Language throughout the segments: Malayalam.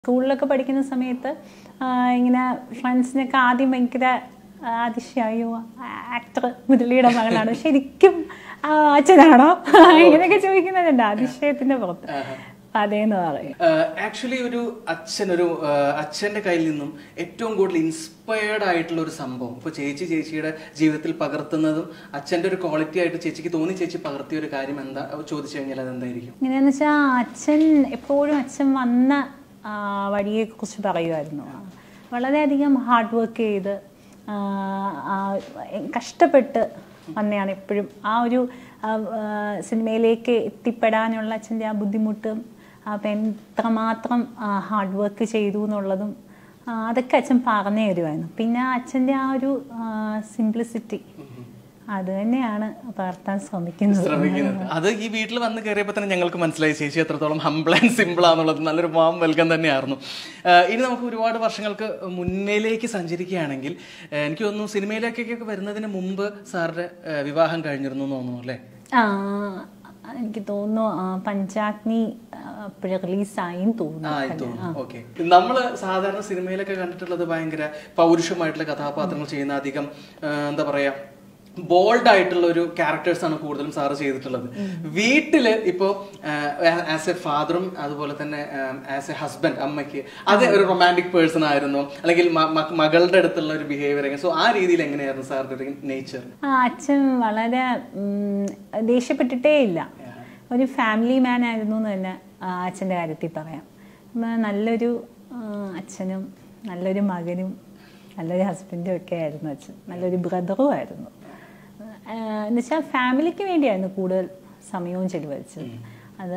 സ്കൂളിലൊക്കെ പഠിക്കുന്ന സമയത്ത് ആ, ഇങ്ങനെ ഫ്രണ്ട്സിനൊക്കെ ആദ്യം ഭയങ്കര ആ, അതിശയോ ആക്ടർ മുരളിയുടെ മകളാണ് ശരിക്കും ആ, അച്ഛനാണോ ഇങ്ങനെയൊക്കെ ചോദിക്കുന്നുണ്ട് അതിശയത്തിന്റെ പുറത്ത് അതേന്ന് പറയും ആക്ച്വലി ഒരു അച്ഛൻ ഒരു ആഹ് അച്ഛന്റെ കയ്യിൽ നിന്നും ഏറ്റവും കൂടുതൽ ഇൻസ്പയർഡ് ആയിട്ടുള്ള ഒരു സംഭവം ഇപ്പൊ ചേച്ചി ചേച്ചിയുടെ ജീവിതത്തിൽ പകർത്തുന്നതും അച്ഛന്റെ ഒരു ക്വാളിറ്റി ആയിട്ട് ചേച്ചിക്ക് തോന്നി ചേച്ചി പകർത്തിയ ഒരു കാര്യം എന്താ ചോദിച്ചു കഴിഞ്ഞാൽ അത് എന്തായിരിക്കും ഇങ്ങനെയെന്ന് വെച്ചാൽ അച്ഛൻ എപ്പോഴും അച്ഛൻ വന്ന ആ, വഴിയെക്കുറിച്ച് പറയുമായിരുന്നു വളരെയധികം ഹാർഡ് വർക്ക് ചെയ്ത് ആ, ആ, കഷ്ടപ്പെട്ട് വന്നെയാണ് എപ്പോഴും ആ ഒരു ആ, ആ, സിനിമയിലേക്ക് എത്തിപ്പെടാനുള്ള അച്ഛൻ്റെ ആ ബുദ്ധിമുട്ടും അപ്പം എത്രമാത്രം ഹാർഡ് വർക്ക് ചെയ്തു എന്നുള്ളതും ആ, അതൊക്കെ അച്ഛൻ പറഞ്ഞു തരുമായിരുന്നു പിന്നെ അച്ഛൻ്റെ ആ ഒരു സിംപ്ലിസിറ്റി അത് തന്നെയാണ് പകർത്താൻ ശ്രമിക്കുന്നത് ശ്രമിക്കുന്നത് അത് ഈ വീട്ടിൽ വന്ന് കയറിയപ്പോൾ തന്നെ ഞങ്ങൾക്ക് മനസ്സിലായി ചേച്ചി എത്രത്തോളം ഹംബിൾ ആൻഡ് സിമ്പിൾ ആണെന്നുള്ളത് നല്ലൊരു വാം വെൽക്കം തന്നെയായിരുന്നു ആഹ് ഇനി നമുക്ക് ഒരുപാട് വർഷങ്ങൾക്ക് മുന്നിലേക്ക് സഞ്ചരിക്കുകയാണെങ്കിൽ ആഹ് എനിക്ക് തോന്നുന്നു സിനിമയിലേക്കൊക്കെ വരുന്നതിന് മുമ്പ് സാറിന്റെ ആഹ് വിവാഹം കഴിഞ്ഞിരുന്നു എന്ന് തോന്നുന്നു അല്ലേ ആ, എനിക്ക് തോന്നുന്നു ആ, പഞ്ചാഗ്നി അപ്പോഴേ റിലീസായും തോന്നുന്നു ആയി തോന്നുന്നു ഓക്കെ നമ്മള് സാധാരണ സിനിമയിലൊക്കെ കണ്ടിട്ടുള്ളത് ഭയങ്കര പൗരുഷമായിട്ടുള്ള കഥാപാത്രങ്ങൾ ചെയ്യുന്ന അധികം ആ, എന്താ പറയാ ബോൾഡ് ആയിട്ടുള്ള ഒരു ക്യാരക്ടേഴ്സ് ആണ് കൂടുതലും സാറ് ചെയ്തിട്ടുള്ളത് വീട്ടില് ഇപ്പോ ആസ് എ ഫാദറും അതുപോലെ തന്നെ ആസ് എ ഹസ്ബൻഡ് അമ്മയ്ക്ക് അത് ഒരു റൊമാൻറ്റിക് പേഴ്സൺ ആയിരുന്നു അല്ലെങ്കിൽ മ- മ- മകളുടെ അടുത്തുള്ള ഒരു ബിഹേവിയർ സോ ആ രീതിയിൽ എങ്ങനെയായിരുന്നു സാറിന്റെ ഒരു നേച്ചർ ആ അച്ഛൻ വളരെ ഉം, ദേഷ്യപ്പെട്ടിട്ടേ ഇല്ല ഒരു ഫാമിലി മാൻ ആയിരുന്നു എന്ന് തന്നെ ആ, അച്ഛൻ്റെ കാര്യത്തിൽ പറയാം ഉം, നല്ലൊരു ആ, അച്ഛനും നല്ലൊരു മകനും നല്ലൊരു ഹസ്ബൻഡും ഒക്കെ ആയിരുന്നു അച്ഛൻ നല്ലൊരു ബ്രദറും ആയിരുന്നു എന്നുവെച്ചാൽ ഫാമിലിക്ക് വേണ്ടിയായിരുന്നു കൂടുതൽ സമയവും ചെലവഴിച്ചത് അത്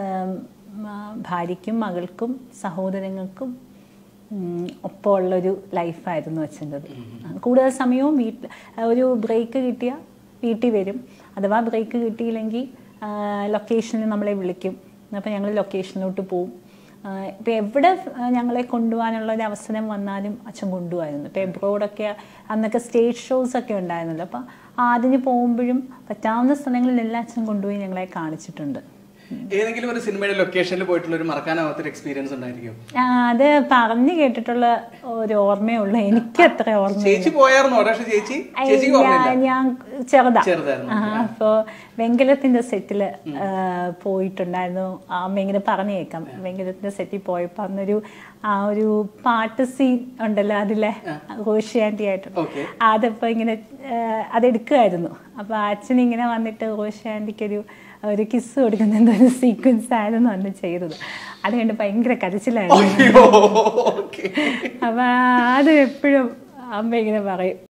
ഉം, ആ, ഭാര്യയ്ക്കും മകൾക്കും സഹോദരങ്ങൾക്കും ഉം, ഒപ്പമുള്ളൊരു ലൈഫായിരുന്നു അച്ഛൻ്റെത് കൂടുതൽ സമയവും വീട്ടിൽ ഒരു ബ്രേക്ക് കിട്ടിയാൽ വീട്ടിൽ വരും അഥവാ ബ്രേക്ക് കിട്ടിയില്ലെങ്കിൽ ലൊക്കേഷനിൽ നമ്മളെ വിളിക്കും അപ്പോൾ ഞങ്ങൾ ലൊക്കേഷനിലോട്ട് പോവും ഇപ്പോൾ എവിടെ ആ, ഞങ്ങളെ കൊണ്ടുപോകാനുള്ള ഒരു അവസരം വന്നാലും അച്ഛൻ കൊണ്ടുപോകായിരുന്നു ഇപ്പോൾ എബ്രോഡൊക്കെ അന്നൊക്കെ സ്റ്റേജ് ഷോസ് ഒക്കെ ഉണ്ടായിരുന്നല്ലോ അപ്പോൾ അതിന് പോകുമ്പോഴും പറ്റാവുന്ന സ്ഥലങ്ങളിലെല്ലാം അച്ഛൻ കൊണ്ടുപോയി ഞങ്ങളെ കാണിച്ചിട്ടുണ്ട് ഏതെങ്കിലും ഒരു സിനിമയുടെ ലൊക്കേഷനിൽ പോയിട്ടുള്ള ഒരു മറക്കാനാവാത്തൊരു എക്സ്പീരിയൻസ് ഉണ്ടായിരിക്കും ആ, അത് പറഞ്ഞു കേട്ടിട്ടുള്ള ഒരു ഓർമ്മയുള്ളൂ എനിക്ക് അത്ര ഓർമ്മ ചേച്ചി പോയായിരുന്നോ പക്ഷെ ചേച്ചി ചേച്ചിക്ക് ഓർമ്മയില്ല ഞാൻ ചെറുതാ ചെറുതായിരുന്നു. ആ, അപ്പോ വെങ്കലത്തിന്റെ സെറ്റില് പോയിട്ടുണ്ടായിരുന്നു അമ്മ ഇങ്ങനെ പറഞ്ഞു കേൾക്കാം വെങ്കലത്തിന്റെ സെറ്റിൽ പോയപ്പോ അന്നൊരു ആ ഒരു പാട്ട് സീൻ ഉണ്ടല്ലോ അതിലെ റോഷി ആന്റി ആയിട്ട് Okay. അതിപ്പോ ഇങ്ങനെ ആ, അതെടുക്കുമായിരുന്നു അപ്പൊ അച്ഛൻ ഇങ്ങനെ വന്നിട്ട് റോഷി ആന്റിക്ക് ഒരു ഒരു കിസ് കൊടുക്കുന്ന എന്തോ ഒരു സീക്വൻസ് ആയിരുന്നു അന്ന് ചെയ്തത് അത് കണ്ട് ഭയങ്കര കരച്ചിലായിരുന്നു അയ്യോ ഓക്കെ അപ്പൊ അത് എപ്പോഴും അമ്മ ഇങ്ങനെ പറയും